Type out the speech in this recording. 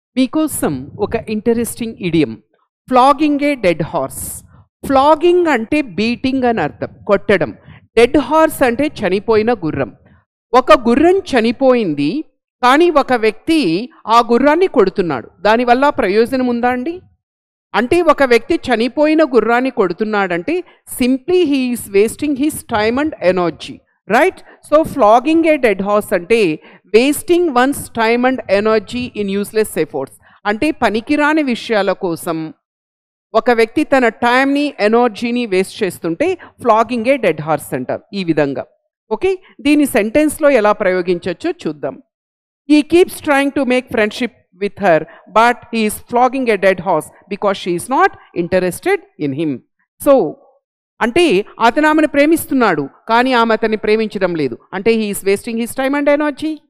మీకోసం ఒక interesting idiom flogging a dead horse flogging అంటే బీటింగ్ అని అర్థం కొట్టడం డెడ్ హార్స్ అంటే చనిపోయిన గుర్రం ఒక గుర్రం చనిపోయింది కానీ ఒక వ్యక్తి ఆ గుర్రాన్ని కొడుతున్నాడు దానివల్ల ప్రయోజనం ఉందా అండి అంటే ఒక వ్యక్తి చనిపోయిన గుర్రాన్ని కొడుతున్నాడంటే simply he's wasting his time and energy right so flogging a dead horse అంటే wasting one's time and energy in useless efforts అంటే పనికిరాని విషయాల కోసం ఒక వ్యక్తి తన టైంని ఎనర్జీని వేస్ట్ చేస్తుంటే ఫ్లాగింగ్ ఏ డెడ్ హార్స్ అంటారు ఈ విధంగా ఓకే దీని సెంటెన్స్లో ఎలా ప్రయోగించవచ్చో చూద్దాం ఈ keeps trying to make friendship with her but he's flogging a dead horse because she's not interested in him so అంటే అతను ఆమెను ప్రేమిస్తున్నాడు కానీ ఆమె అతన్ని ప్రేమించడం లేదు అంటే he's wasting his time and energy